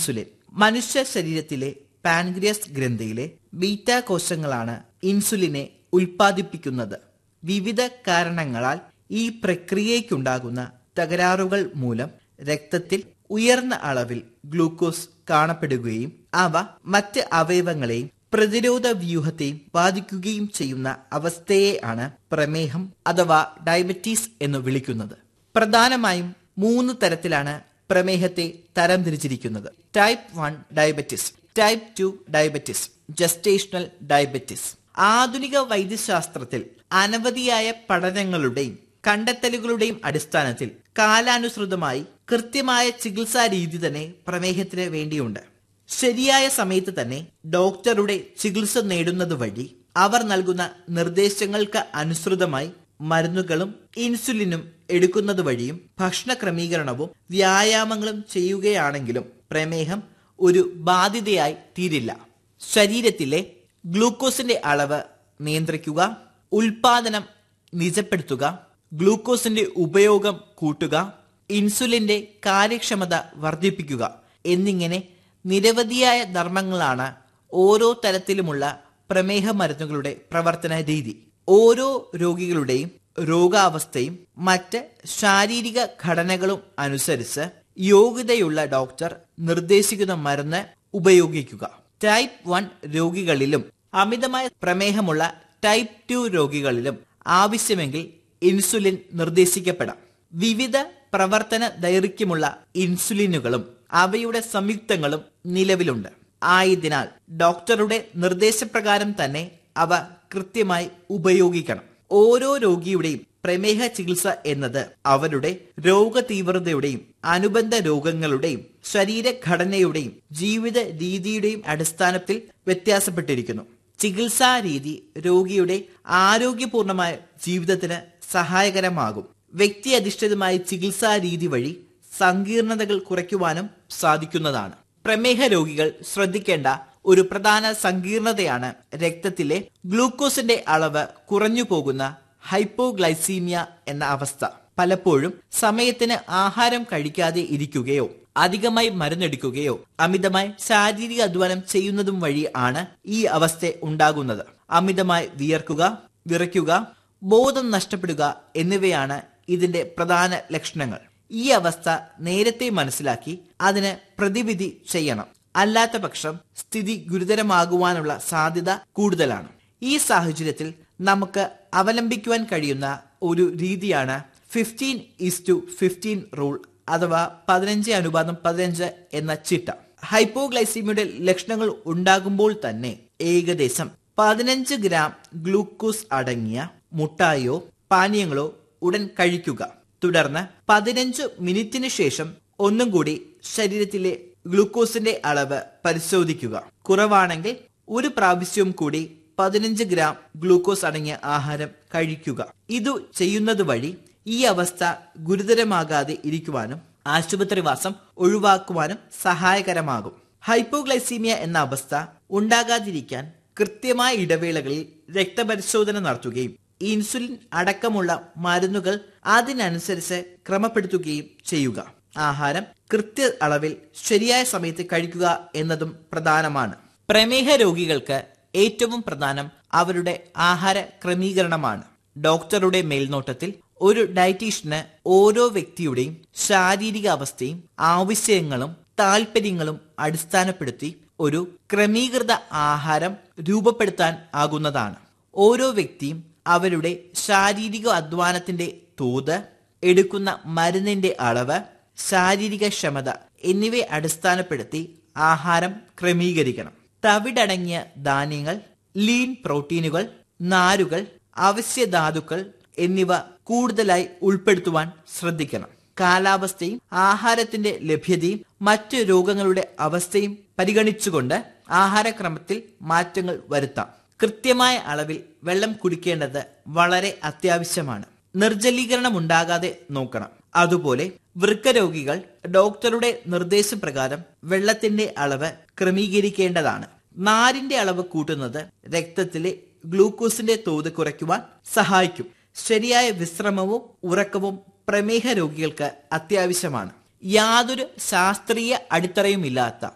insulin മനുഷ്യ ശരീരത്തിലെ pancreas ഗ്രന്ഥിയിലെ beta കോശങ്ങളാണ് ഇൻസുലിനെ ഉൽപ്പാദിപ്പിക്കുന്നത് വിവിധ കാരണങ്ങളാൽ ഈ പ്രക്രിയയ്ക്കുണ്ടാകുന്ന തകരാറുകൾ മൂലം രക്തത്തിൽ ഉയർന്ന അളവിൽ ഗ്ലൂക്കോസ് കാണപ്പെടുകയും അവ മറ്റ് അവയവങ്ങളെയും പ്രതിരോധ വ്യൂഹത്തെയും ബാധിക്കുകയും ചെയ്യുന്ന അവസ്ഥയെ ആണ് പ്രമേഹം അഥവാ ഡയബറ്റീസ് എന്ന് വിളിക്കുന്നത് പ്രധാനമായും മൂന്ന് തരത്തിലാണ് പ്രമേഹത്തെ തരംതിരിച്ചിരിക്കുന്നത് type one diabetes type two diabetes gestational diabetes ആധുനിക വൈദ്യശാസ്ത്രത്തിൽ അനവധിയായ പഠനങ്ങളുടെയും കണ്ടെത്തലുകളുടെയും അടിസ്ഥാനത്തിൽ കാലാനുസൃതമായി കൃത്യമായ ചികിത്സാ രീതി തന്നെ പ്രമേഹത്തിന് വേണ്ടിയുണ്ട് ശരിയായ സമയത്ത് തന്നെ ഡോക്ടറുടെ ചികിത്സ നേടുന്നത് വഴി അവർ നൽകുന്ന നിർദ്ദേശങ്ങൾക്ക് അനുസൃതമായി മരുന്നുകളും ഇൻസുലിനും എടുക്കുന്നത് വഴിയും ഭക്ഷണ ക്രമീകരണവും വ്യായാമങ്ങളും ചെയ്യുകയാണെങ്കിലും പ്രമേഹം ഒരു ബാധ്യതയായി തീരില്ല ശരീരത്തിലെ ഗ്ലൂക്കോസിന്റെ അളവ് നിയന്ത്രിക്കുക ഉൽപാദനം നിജപ്പെടുത്തുക ഗ്ലൂക്കോസിന്റെ ഉപയോഗം കൂട്ടുക ഇൻസുലിന്റെ കാര്യക്ഷമത വർദ്ധിപ്പിക്കുക എന്നിങ്ങനെ നിരവധിയായ ധർമ്മങ്ങളാണ് ഓരോ തരത്തിലുമുള്ള പ്രമേഹ മരുന്നുകളുടെ പ്രവർത്തന രീതി ഓരോ രോഗികളുടെയും രോഗാവസ്ഥയും മറ്റ് ശാരീരിക ഘടനകളും അനുസരിച്ച് യോഗ്യതയുള്ള ഡോക്ടർ നിർദ്ദേശിക്കുന്ന മരുന്ന് ഉപയോഗിക്കുക ടൈപ്പ് വൺ രോഗികളിലും അമിതമായ പ്രമേഹമുള്ള ടൈപ്പ് ടു രോഗികളിലും ആവശ്യമെങ്കിൽ ഇൻസുലിൻ നിർദ്ദേശിക്കപ്പെടാം വിവിധ പ്രവർത്തന ദൈർഘ്യമുള്ള ഇൻസുലിനുകളും അവയുടെ സംയുക്തങ്ങളും നിലവിലുണ്ട് ആയതിനാൽ ഡോക്ടറുടെ നിർദ്ദേശപ്രകാരം തന്നെ അവ കൃത്യമായി ഉപയോഗിക്കണം ഓരോ രോഗിയുടെയും പ്രമേഹ ചികിത്സ എന്നത് അവരുടെ രോഗതീവ്രതയുടെയും അനുബന്ധ രോഗങ്ങളുടെയും ശരീരഘടനയുടെയും ജീവിത രീതിയുടെയും അടിസ്ഥാനത്തിൽ വ്യത്യാസപ്പെട്ടിരിക്കുന്നു ചികിത്സാ രീതി രോഗിയുടെ ആരോഗ്യപൂർണമായ ജീവിതത്തിന് സഹായകരമാകും വ്യക്തി അധിഷ്ഠിതമായ ചികിത്സാ രീതി വഴി സങ്കീർണതകൾ കുറയ്ക്കുവാനും സാധിക്കുന്നതാണ് പ്രമേഹ രോഗികൾ ശ്രദ്ധിക്കേണ്ട ഒരു പ്രധാന സങ്കീർണതയാണ് രക്തത്തിലെ ഗ്ലൂക്കോസിന്റെ അളവ് കുറഞ്ഞു പോകുന്ന ഹൈപ്പോഗ്ലൈസീമിയ എന്ന അവസ്ഥ പലപ്പോഴും സമയത്തിന് ആഹാരം കഴിക്കാതെ ഇരിക്കുകയോ അധികമായി മരുന്നെടുക്കുകയോ അമിതമായി ശാരീരിക അധ്വാനം ചെയ്യുന്നതും വഴി ആണ് ഈ അവസ്ഥ ഉണ്ടാകുന്നത് അമിതമായി വിയർക്കുക വിറയ്ക്കുക ബോധം നഷ്ടപ്പെടുക എന്നിവയാണ് ഇതിന്റെ പ്രധാന ലക്ഷണങ്ങൾ ഈ അവസ്ഥ നേരത്തെ മനസ്സിലാക്കി അതിന് പ്രതിവിധി ചെയ്യണം അല്ലാത്ത പക്ഷം സ്ഥിതി ഗുരുതരമാകുവാനുള്ള സാധ്യത കൂടുതലാണ് ഈ സാഹചര്യത്തിൽ നമുക്ക് അവലംബിക്കുവാൻ കഴിയുന്ന ഒരു രീതിയാണ് fifteen is to fifteen rule അഥവാ പതിനഞ്ച് അനുപാതം പതിനഞ്ച് എന്ന ചിട്ട ഹൈപ്പോഗ്ലൈസീമിയുടെ ലക്ഷണങ്ങൾ ഉണ്ടാകുമ്പോൾ തന്നെ ഏകദേശം പതിനഞ്ച് ഗ്രാം ഗ്ലൂക്കോസ് അടങ്ങിയ മുട്ടായോ പാനീയങ്ങളോ ഉടൻ കഴിക്കുക തുടർന്ന് പതിനഞ്ച് മിനിറ്റിന് ശേഷം ഒന്നും കൂടി ശരീരത്തിലെ ഗ്ലൂക്കോസിന്റെ അളവ് പരിശോധിക്കുക കുറവാണെങ്കിൽ ഒരു പ്രാവശ്യവും കൂടി പതിനഞ്ച് ഗ്രാം ഗ്ലൂക്കോസ് അടങ്ങിയ ആഹാരം കഴിക്കുക ഇത് ചെയ്യുന്നത് വഴി ഈ അവസ്ഥ ഗുരുതരമാകാതെ ഇരിക്കുവാനും ആശുപത്രിവാസം ഒഴിവാക്കുവാനും സഹായകരമാകും ഹൈപ്പോഗ്ലൈസീമിയ എന്ന അവസ്ഥ ഉണ്ടാകാതിരിക്കാൻ കൃത്യമായ ഇടവേളകളിൽ രക്തപരിശോധന നടത്തുകയും ഇൻസുലിൻ അടക്കമുള്ള മരുന്നുകൾ അതിനനുസരിച്ച് ക്രമപ്പെടുത്തുകയും ചെയ്യുക ആഹാരം കൃത്യ അളവിൽ ശരിയായ സമയത്ത് കഴിക്കുക എന്നതും പ്രധാനമാണ് പ്രമേഹ രോഗികൾക്ക് ഏറ്റവും പ്രധാനം അവരുടെ ആഹാര ക്രമീകരണമാണ് ഡോക്ടറുടെ മേൽനോട്ടത്തിൽ ഒരു ഡയറ്റീഷ്യന് ഓരോ വ്യക്തിയുടെയും ശാരീരിക അവസ്ഥയും ആവശ്യങ്ങളും താല്പര്യങ്ങളും അടിസ്ഥാനപ്പെടുത്തി ഒരു ക്രമീകൃത ആഹാരം രൂപപ്പെടുത്താൻ ആകുന്നതാണ് ഓരോ വ്യക്തിയും അവരുടെ ശാരീരിക അധ്വാനത്തിന്റെ തോത് എടുക്കുന്ന മരുന്നിന്റെ അളവ് ശാരീരിക ക്ഷമത എന്നിവയെ അടിസ്ഥാനപ്പെടുത്തി ആഹാരം ക്രമീകരിക്കണം തവിടടങ്ങിയ ധാന്യങ്ങൾ ലീൻ പ്രോട്ടീനുകൾ നാരുകൾ അവശ്യധാതുക്കൾ എന്നിവ കൂടുതലായി ഉൾപ്പെടുത്തുവാൻ ശ്രദ്ധിക്കണം കാലാവസ്ഥയും ആഹാരത്തിന്റെ ലഭ്യതയും മറ്റു രോഗങ്ങളുടെ അവസ്ഥയും പരിഗണിച്ചുകൊണ്ട് ആഹാരക്രമത്തിൽ മാറ്റങ്ങൾ വരുത്താം കൃത്യമായ അളവിൽ വെള്ളം കുടിക്കേണ്ടത് വളരെ അത്യാവശ്യമാണ് നിർജ്ജലീകരണം ഉണ്ടാകാതെ നോക്കണം അതുപോലെ വൃക്ക രോഗികൾ ഡോക്ടറുടെ നിർദ്ദേശപ്രകാരം വെള്ളത്തിന്റെ അളവ് ക്രമീകരിക്കേണ്ടതാണ് നാരിന്റെ അളവ് കൂട്ടുന്നത് രക്തത്തിലെ ഗ്ലൂക്കോസിന്റെ തോത് കുറയ്ക്കുവാൻ സഹായിക്കും ശരിയായ വിശ്രമവും ഉറക്കവും പ്രമേഹ രോഗികൾക്ക് അത്യാവശ്യമാണ് യാതൊരു ശാസ്ത്രീയ അടിത്തറയുമില്ലാത്ത